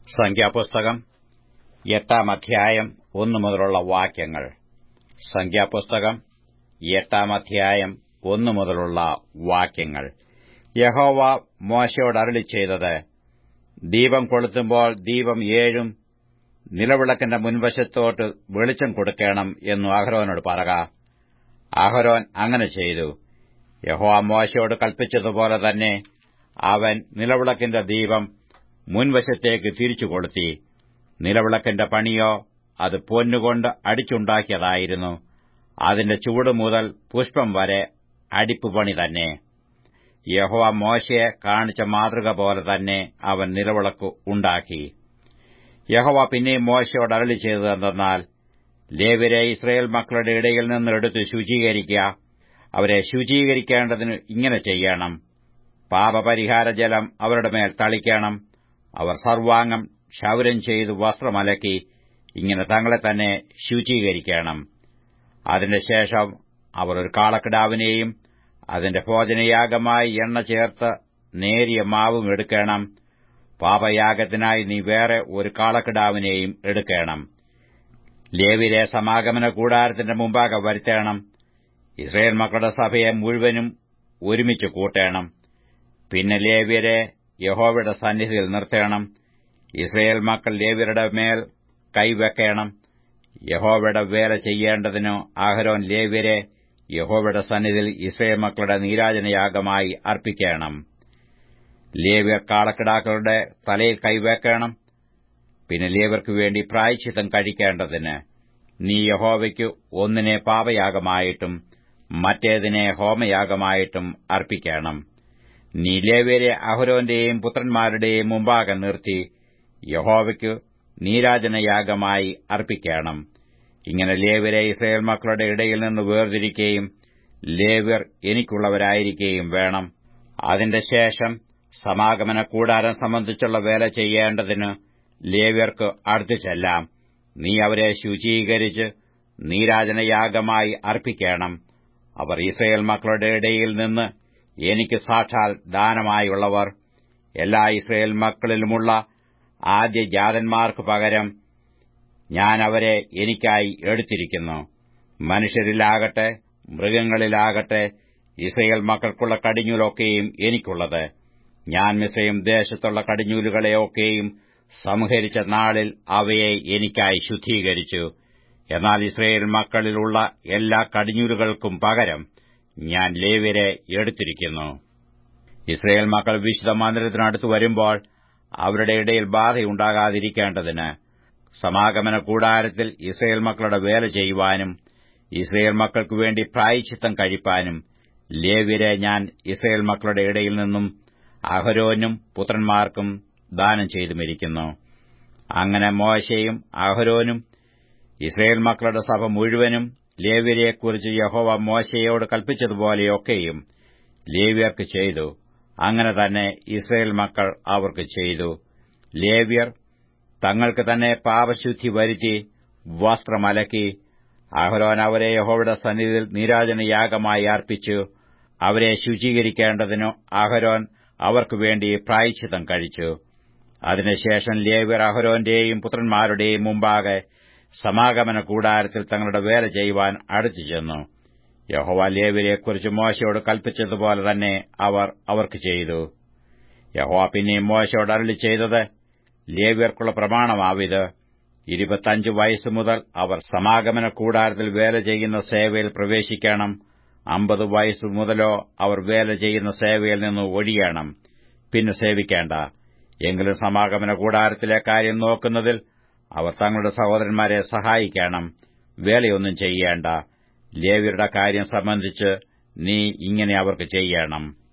സംഖ്യാപുസ്തകം എട്ടാം അധ്യായം ഒന്നു മുതലുള്ള വാക്യങ്ങൾ സംഖ്യാപുസ്തകം എട്ടാം അധ്യായം ഒന്നു മുതലുള്ള വാക്യങ്ങൾ യഹോവ മോശയോട് അരളി ചെയ്തത് ദീപം കൊളുത്തുമ്പോൾ ദീപം ഏഴും നിലവിളക്കിന്റെ മുൻവശത്തോട്ട് വെളിച്ചം കൊടുക്കണം എന്നു അഹരോനോട് പറക അഹരോൻ അങ്ങനെ ചെയ്തു യഹോവ മോശയോട് കൽപ്പിച്ചതുപോലെ തന്നെ അവൻ നിലവിളക്കിന്റെ ദീപം മുൻവശത്തേക്ക് തിരിച്ചു കൊളുത്തി നിലവിളക്കിന്റെ പണിയോ അത് പൊന്നുകൊണ്ട് അടിച്ചുണ്ടാക്കിയതായിരുന്നു അതിന്റെ ചുവട് മുതൽ പുഷ്പം വരെ അടിപ്പുപണി തന്നെ യഹോവ മോശയെ കാണിച്ച മാതൃക പോലെ തന്നെ അവൻ നിലവിളക്ക് ഉണ്ടാക്കി യഹോവ പിന്നെയും മോശയോട് അരളി ചെയ്തതെന്നാൽ ലേവരെ ഇസ്രയേൽ മക്കളുടെ ഇടയിൽ നിന്ന് എടുത്ത് ശുചീകരിക്കുക അവരെ ശുചീകരിക്കേണ്ടതിന് ഇങ്ങനെ ചെയ്യണം പാപപരിഹാര ജലം അവരുടെ മേൽ തളിക്കണം അവർ സർവാംഗം ക്ഷൗരം ചെയ്ത് വസ്ത്രമലക്കി ഇങ്ങനെ തങ്ങളെ തന്നെ ശുചീകരിക്കണം അതിന്റെ ശേഷം അവർ ഒരു കാളക്കിടാവിനെയും അതിന്റെ ഭോജനയാഗമായി എണ്ണ ചേർത്ത് നേരിയ മാവും എടുക്കണം പാപയാഗത്തിനായി നീ വേറെ ഒരു കാളക്കിടാവിനെയും എടുക്കണം ലേവിലെ സമാഗമന കൂടാരത്തിന്റെ മുമ്പാകെ വരുത്തേണം ഇസ്രയേൽ മക്കളുടെ സഭയെ മുഴുവനും ഒരുമിച്ച് കൂട്ടേണം പിന്നെ ലേവ്യരെ യഹോവയുടെ സന്നിധിയിൽ നിർത്തേണം ഇസ്രയേൽ മക്കൾ ലേവ്യരുടെ മേൽ കൈവെക്കണം യഹോവയുടെ വേല ചെയ്യേണ്ടതിനു ആഹരോൻ ലേവ്യരെ യഹോവയുടെ സന്നിധിയിൽ ഇസ്രയേൽ മക്കളുടെ നീരാജനയാഗമായി അർപ്പിക്കണം ലേവ്യർ കാളക്കിടാക്കളുടെ തലയിൽ കൈവെക്കണം പിന്നെ ലേവർക്ക് വേണ്ടി പ്രായച്ചിത്തം കഴിക്കേണ്ടതിന് നീ യഹോവയ്ക്ക് ഒന്നിനെ പാപയാഗമായിട്ടും മറ്റേതിനെ ഹോമയാഗമായിട്ടും അർപ്പിക്കണം നീ ലേവ്യരെ അഹരോന്റെയും പുത്രന്മാരുടെയും മുമ്പാകെ നിർത്തി യഹോവയ്ക്ക് നീരാജനയാഗമായി അർപ്പിക്കണം ഇങ്ങനെ ലേവ്യരെ ഇസ്രയേൽ മക്കളുടെ ഇടയിൽ നിന്ന് വേർതിരിക്കുകയും ലേവ്യർ എനിക്കുള്ളവരായിരിക്കുകയും വേണം അതിന്റെ ശേഷം സമാഗമന കൂടാരം സംബന്ധിച്ചുള്ള വേല ചെയ്യേണ്ടതിന് ലേവ്യർക്ക് അടുത്തു ചെല്ലാം നീ അവരെ ശുചീകരിച്ച് നീരാജനയാഗമായി അർപ്പിക്കണം അവർ ഇസ്രയേൽ മക്കളുടെ ഇടയിൽ നിന്ന് എനിക്ക് സാക്ഷാൽ ദാനമായുള്ളവർ എല്ലാ ഇസ്രയേൽ മക്കളിലുമുള്ള ആദ്യ ജാതന്മാർക്ക് പകരം ഞാൻ അവരെ എനിക്കായി എടുത്തിരിക്കുന്നു മനുഷ്യരിലാകട്ടെ മൃഗങ്ങളിലാകട്ടെ ഇസ്രയേൽ മക്കൾക്കുള്ള കടിഞ്ഞൂലൊക്കെയും എനിക്കുള്ളത് ഞാൻ മിസ്രയും ദേശത്തുള്ള കടിഞ്ഞൂലുകളെയൊക്കെയും സംഹരിച്ച നാളിൽ അവയെ എനിക്കായി ശുദ്ധീകരിച്ചു എന്നാൽ ഇസ്രയേൽ മക്കളിലുള്ള എല്ലാ കടിഞ്ഞൂലുകൾക്കും പകരം ഞാൻ ലേവ്യരെ എടുത്തിരിക്കുന്നു ഇസ്രയേൽ മക്കൾ വിശുദ്ധ മന്ദിരത്തിനടുത്ത് വരുമ്പോൾ അവരുടെ ഇടയിൽ ബാധയുണ്ടാകാതിരിക്കേണ്ടതിന് സമാഗമന കൂടാരത്തിൽ ഇസ്രയേൽ മക്കളുടെ വേല ചെയ്യുവാനും ഇസ്രയേൽ മക്കൾക്കു വേണ്ടി പ്രായച്ചിത്തം കഴിപ്പാനും ലേവ്യരെ ഞാൻ ഇസ്രയേൽ മക്കളുടെ ഇടയിൽ നിന്നും അഹരോനും പുത്രന്മാർക്കും ദാനം ചെയ്തുമിരിക്കുന്നു അങ്ങനെ മോശയും അഹരോനും ഇസ്രയേൽ മക്കളുടെ സഭ മുഴുവനും ലേവ്യരെക്കുറിച്ച് യഹോവ മോശയോട് കൽപ്പിച്ചതുപോലെയൊക്കെയും ലേവ്യർക്ക് ചെയ്തു അങ്ങനെ തന്നെ ഇസ്രയേൽ മക്കൾ അവർക്ക് ചെയ്തു ലേവ്യർ തങ്ങൾക്ക് തന്നെ പാപശുദ്ധി വരുത്തി വസ്ത്രമലക്കി അഹരോൻ അവരെ യഹോവയുടെ സന്നിധിയിൽ നീരാജനയാഗമായി അർപ്പിച്ചു അവരെ ശുചീകരിക്കേണ്ടതിനു അഹരോൻ അവർക്കു വേണ്ടി പ്രായച്ചിത്തം കഴിച്ചു അതിനുശേഷം ലേവ്യർ അഹരോന്റെയും പുത്രന്മാരുടെയും മുമ്പാകെ സമാഗമന കൂടാരത്തിൽ തങ്ങളുടെ വേല ചെയ്യുവാൻ അടുത്തു ചെന്നു യഹോവ ലേവ്യരെക്കുറിച്ച് മോശയോട് കൽപ്പിച്ചതുപോലെ തന്നെ അവർ അവർക്ക് ചെയ്തു യഹോവ പിന്നെയും മോശയോട് അരളി ചെയ്തത് ലേവ്യർക്കുള്ള പ്രമാണമാവിത് ഇരുപത്തഞ്ച് വയസ്സ് മുതൽ അവർ സമാഗമന കൂടാരത്തിൽ വേല ചെയ്യുന്ന സേവയിൽ പ്രവേശിക്കണം അമ്പത് വയസ്സ് മുതലോ അവർ വേല ചെയ്യുന്ന സേവയിൽ നിന്ന് ഒഴിയണം പിന്നെ സേവിക്കേണ്ട എങ്കിലും സമാഗമന കൂടാരത്തിലെ കാര്യം നോക്കുന്നതിൽ അവർ തങ്ങളുടെ സഹോദരന്മാരെ സഹായിക്കണം വേലയൊന്നും ചെയ്യേണ്ട ലേവ്യരുടെ കാര്യം സംബന്ധിച്ച് നീ ഇങ്ങനെ അവർക്ക് ചെയ്യണം